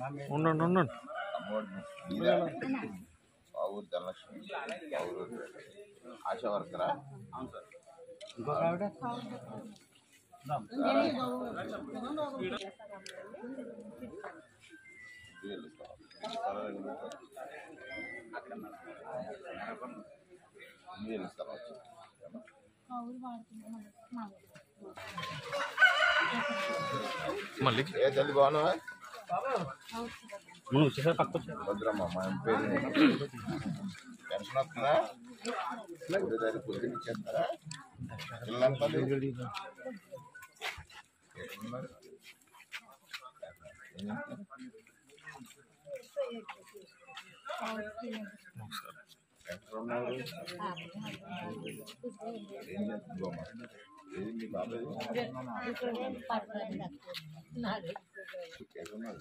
ఉండండి ఉండండి అమ్మఒడి మీరా మా ఊరు ధనలక్ష్మి మా ఊరు ఆశా వర్కరా మళ్ళీ ఏ తల్లి బాగున్నావా మనం వచ్చేసారి పక్క వచ్చారు భద్రమ్మ మా ఇంటి పేరు పెన్షన్ వస్తుందా ఒకటో తారీఖు పొద్దున్న ఇచ్చేస్తారా పిల్లలంతా ఎక్కడున్నారు? ఏం చేస్తారు? ఎక్కడ ఉన్నారు ఏం చేస్తుంది బొమ్మ ఏది మీ బాబాయ్ ఎక్కడున్నారు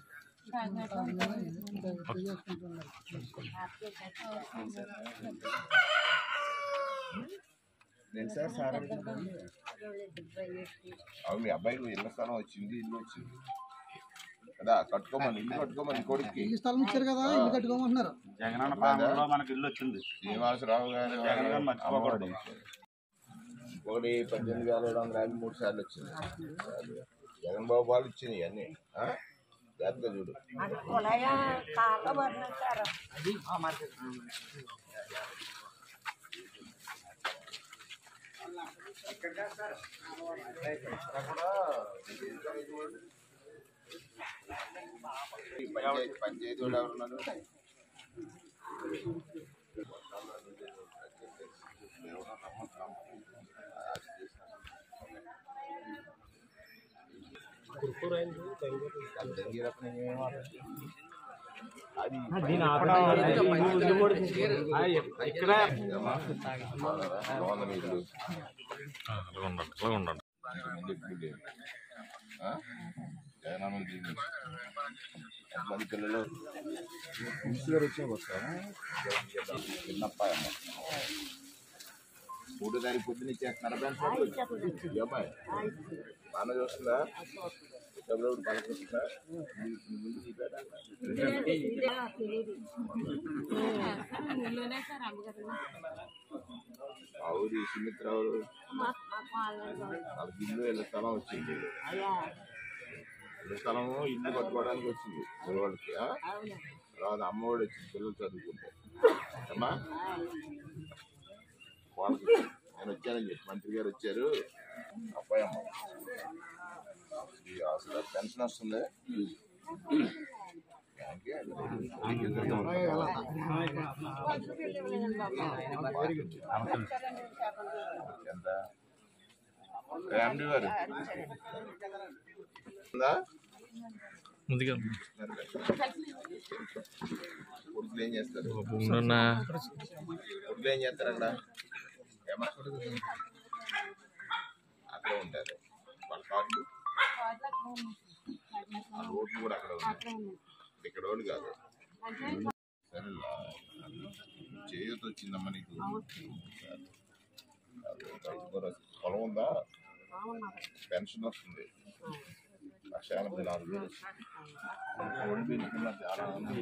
నేను సార్ సార్ అవి మీ అబ్బాయికి ఇళ్ళ స్థలం వచ్చింది ఇల్లు వచ్చింది కదా కట్టుకోమని ఇల్లు కట్టుకోమని కొడుక్కి ఇల్లు స్థలం ఇచ్చారు కదా ఇల్లు కట్టుకోమంటున్నారు జగనన్న పాలనలో మనకి ఇల్లు వచ్చింది శ్రీనివాసరావు గారు జగన్ గారు మర్చిపోకూడదు. ఒకటి పద్దెనిమిది వేల ఏడు వందల యాభై మూడు సార్లు వచ్చింది జగన్ బాబు వాళ్ళు ఇచ్చినాయి అన్నీ ఆ? జాగ్రత్తగా చూడు ఈ పంచాయతీ పంచాయతీ వాళ్ళు ఎవరున్నారు అది ఇక్కడ బాగుంది ఇల్లు అలాగ ఉండండి అలాగ ఉండండి ముందు ఎప్పుడు లేవు. ఆ? జగనన్న దీన్ని ఎంతమంది పిల్లలు గారు వచ్చే వస్తారా చిన్నప్పాయమ్మ మూడో తారీఖు పొద్దున్న ఇచ్చేస్తున్నారు బ్యాంక్ అమ్మాయి బాగా చూస్తుందా డబ్బులు పనికొస్తుందా ముందు నీ పేట ఆ ఊరి సుమిత్రావు వాళ్ళకి ఇల్లు ఇళ్ళ స్థలం వచ్చింది ఇళ్ళ స్థలము ఇల్లు కట్టుకోవడానికి వచ్చింది వాళ్ళకి ఆ? తర్వాత అమ్మఒడి వచ్చింది పిల్లలు చదువుకుంటే అమ్మా వాళ్ళకి నేను వచ్చానని చెప్పి మంత్రి గారు వచ్చారు అబ్బాయి అమ్మ ఈ అసలు పెన్షన్ వస్తుంది దానికి ఎంత ఫ్యామిలీ గారు ఉందా ముందుగా కొడుకులు ఏం చేస్తారు ఉండన్నా కొడుకులు ఏం చేస్తారంట ఏమా అక్కడే ఉంటారు వాళ్ళ కార్డులు ఆ రోడ్లు కూడా అక్కడ ఉన్నాయి ఇక్కడ వాళ్ళు కాదు సరేలా చేయూత వచ్చిందమ్మా నీకు అది రైతు భరోసా. పొలం ఉందా పెన్షన్ వస్తుంది లక్ష ఎనభై నాలుగు వేలు వస్తుంది. ఒళ్ళు పెరుగుతున్నా చాలా ఉంది.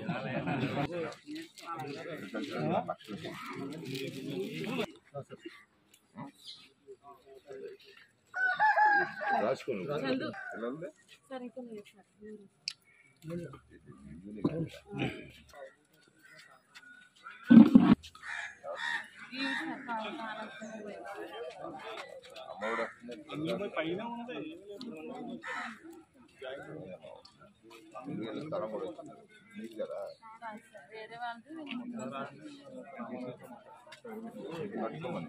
లక్షలు రాసుకోండి పిల్లలు అమ్మఒడి వస్తుంది పైన ఉంది రెండు వేల స్థలం కూడా వచ్చింది నీకు కదా కట్టుకోమని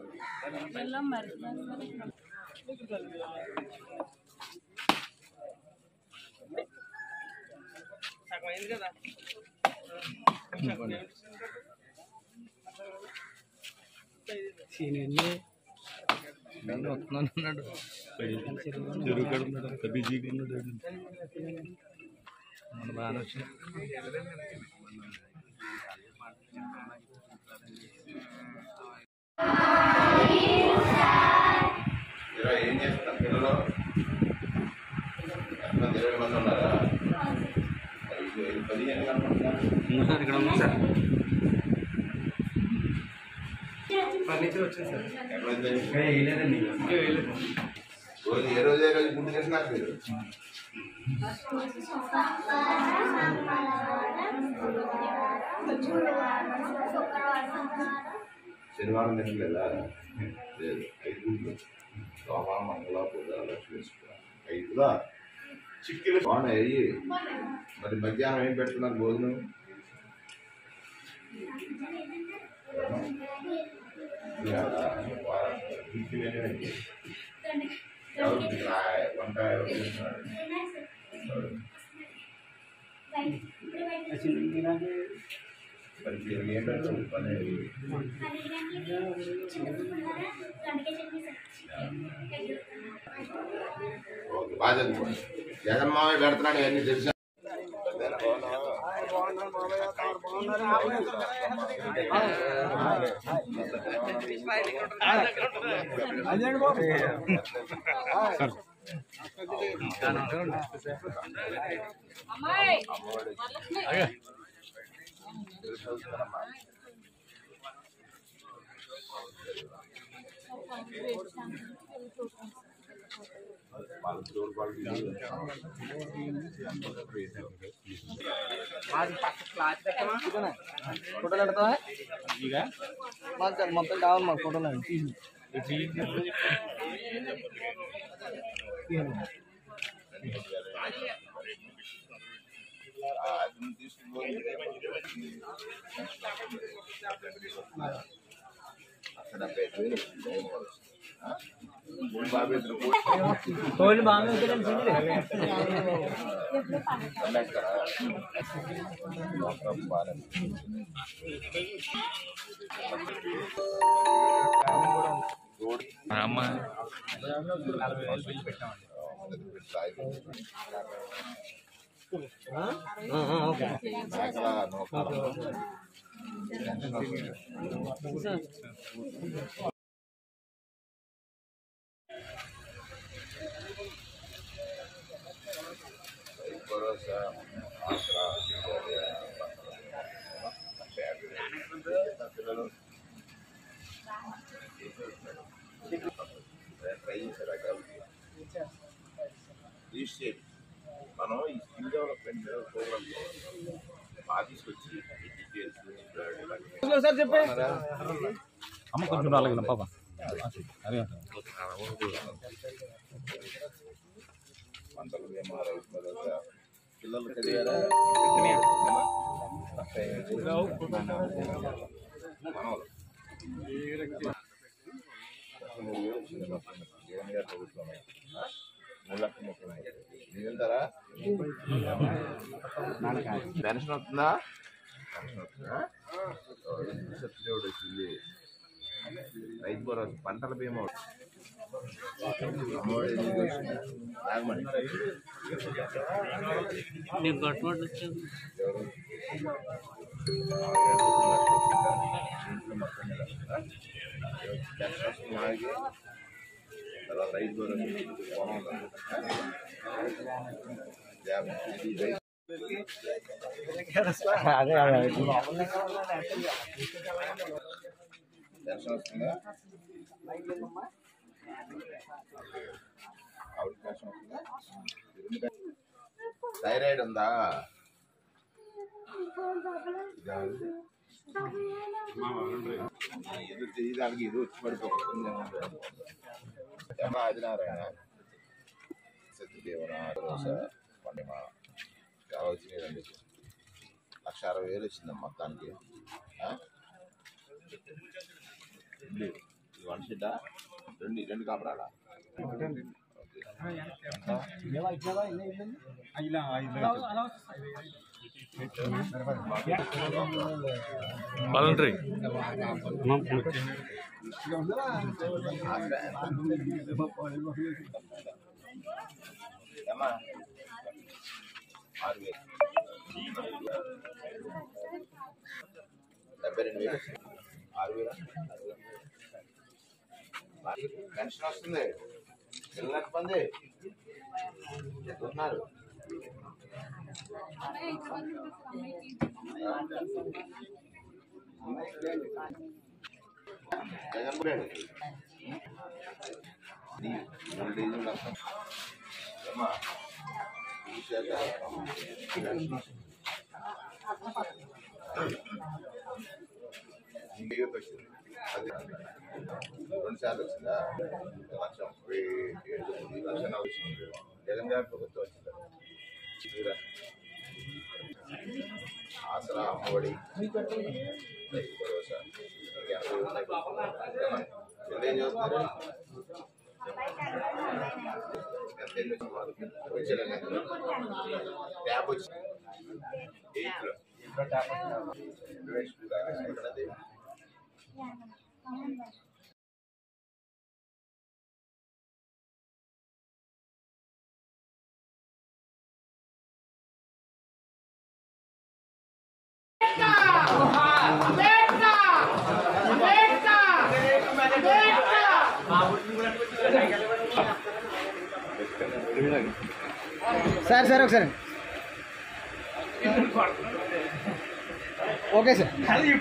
నేను వస్తున్నాను అన్నాడు చెరువు కాడ ఉన్నాడు అంత బిజీగా ఉన్నాడు మన బాగా వచ్చింది ఇలా ఏం చేస్తారు పిల్లలు ఎంతమంది ఇరవై మంది ఉన్నారా మరి పదిహేను కనపడుతున్నారు ఉంది సార్ ఇక్కడ ఉంది సార్ ఎక్కడ ఉంది? రోజు ఏ రోజు ఏ రోజు గుడ్డు చేసినారు మీరు శనివారం తినలేదా లేదు ఐదు గుడ్లు సోమవారం మంగళ బుధ లక్ష్మి శుక్ర ఐదులా చిక్కిలు బాగున్నాయి అయ్యి మరి మధ్యాహ్నం ఏం పెడుతున్నారు భోజనం ఇవాళ వారం చిక్కిలు ఏమేమి? ఎవరు మీకు రా- వంట ఎవరు చేస్తున్నారు? మరి మీరు ఏం పెడతారు పని ఓకే బాగా చదువుకోండి జగన్మావయ్య పెడుతున్నాడు ఇవన్నీ తెలుసా వాళ్ళ జోడు వాళ్ళు ఫోటోలు పెడతావా మాకు మొత్తం కావాలి మాకు ఫోటోలు అండి తీసి డెబ్బై ఐదు వేలు ఆ? మూడు బాబు ఇద్దరు కూడి కోళ్ళు బాగా అమ్మేస్తారా? ఒక బాగానే. జోడి అమ్మ మేకల నూకాలు. టెన్షన్ వస్తుంది. భరోసా ఆసరా పిల్లలు ట్రై చేశారా కాబట్టి రిజిస్టర్ చేయండి. మనం ఈ స్కిల్ డెవలప్మెంట్ ప్రోగ్రామ్ బాగా తీసుకొచ్చి ఈ డీటెయిల్స్ సార్ చెప్పే అమ్మ కొంచెం రాలేదు పాప అదే పంటలు బీమా రైతు భరోసా పిల్లలు చదివారా మనవలు మూడు వేలు వచ్చింది మొత్తం జగన్ గారి ప్రభుత్వం మూడు లక్షల ముప్పై మూడు. మీరు వెళ్తారా పెన్షన్ వస్తుందా పెన్షన్ వస్తుందా సబ్సిడీ వచ్చింది రైతు భరోసా పంటల బీమా ఒకటి. అమ్మఒడి ఎందుకు వచ్చింది? నాగమణి నేను కట్టుబడి వచ్చాను ఎవరు? ఇంట్లో మొత్తం మీద వస్తుందా? పెన్షన్ వస్తుంది మనకి. తర్వాత రైతు భరోసా పొలం ఉంది. జాబ్ ఇది రైతు అదే పెన్షన్ వస్తుందా ఆవిడ పెన్షన్ వస్తుందా ఇరుముగా- థైరాయిడ్ ఉందా ఇదా? ఎదురు చేయడానికి ఇది వచ్చి పడిపోతుంది ఏమో ఆదినారాయణ సత్యదేవన రోజ పండిమ కావాల్సిన రెండు లక్ష అరవై వేలు వచ్చింది మొత్తానికి ఆ? రెండు ఇది వన్ షీటా రెండు రెండు కాపరాలా ఓకే. ఎంత? వాలంటరీ ఏమ్మా? ఆరు వేలు. డెబ్బై రెండు వేలు ఆరు వేల పెన్షన్ వస్తుంది పిల్లలకు మంది ఉన్నారు జగన్ బ్రాండ్ మూడు డీజిల్ లక్షం ఏమ్మా ఈ శాఖ ఇంటికి వచ్చింది అది రెండు శాతం వచ్చిందా లక్ష ముప్పై ఏడు లక్ష నలభై వచ్చింది జగన్ గారి ప్రభుత్వం వచ్చింది మీరా? ఆసరా అమ్మఒడి రైతు భరోసా ఇంకేమైనా ఉన్నాయి? ఏమ్మా? చెల్లి ఏం చదువుతున్నారు ఎంత ఏళ్ళు వచ్చింది వాళ్ళకి? వచ్చారా నేను? ట్యాబ్ వచ్చింది ఎయిట్లో ఇంట్లో ట్యాబ్ వచ్చింది ఇంటర్నేషనల్ స్కూల్ కాదు, ఎక్కడది? సార్ సార్ ఒకసారి ఓకే సార్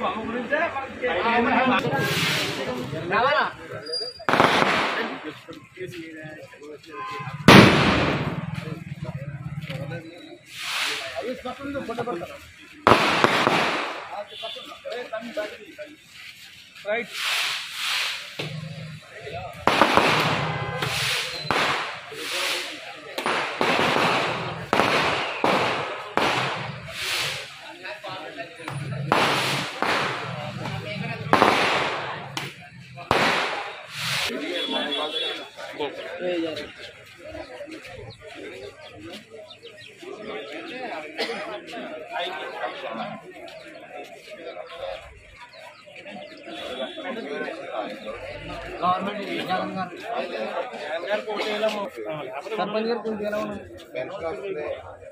సర్పంచ్ గారు కొంచెం ఎలా ఉన్నారు పెన్షన్ వస్తుంది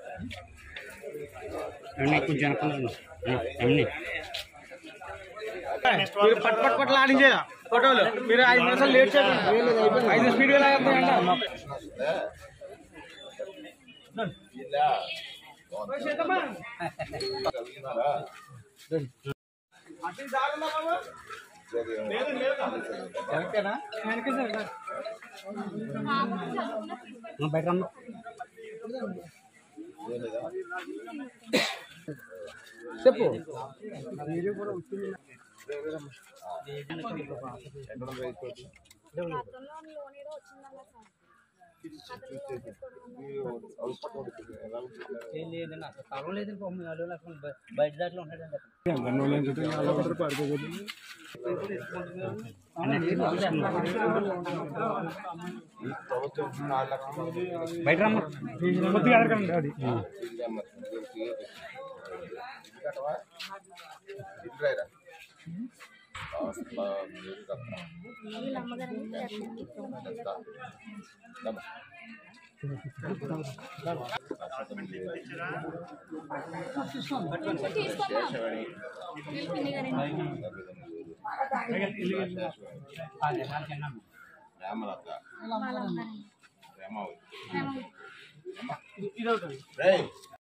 కొంచెం అన్నీ మీరు పట్ పట్ పట్లు ఆడించేదా ఫోటోలు మీరు ఐదు నిమిషాలు లేట్ చేయండి ఐదు స్పీడ్ గా పెన్షన్ వస్తుందా ఇలా కలిగినారా కరెక్టేనా బయట రమ్మ చెప్పు గతంలో లోన్ ఏదో వచ్చిందన్న సార్ లేదండి అసలు స్థలం లేదండి పాపం వాళ్ళు అసలు బయట దాంట్లో ఉంటాడండి ఈ ప్రభుత్వం నాలుగు లక్షలు బయట రమ్మ ఇంట్రాయిరా మీరు కట్టണം వీళ్ళ అమ్మగారు ఎంత? డబ్బు. శేషవాణి పిన్ని గారు రామలత వాళ్ళ అమ్మాయి రామావతి ప్రేమ రేయ్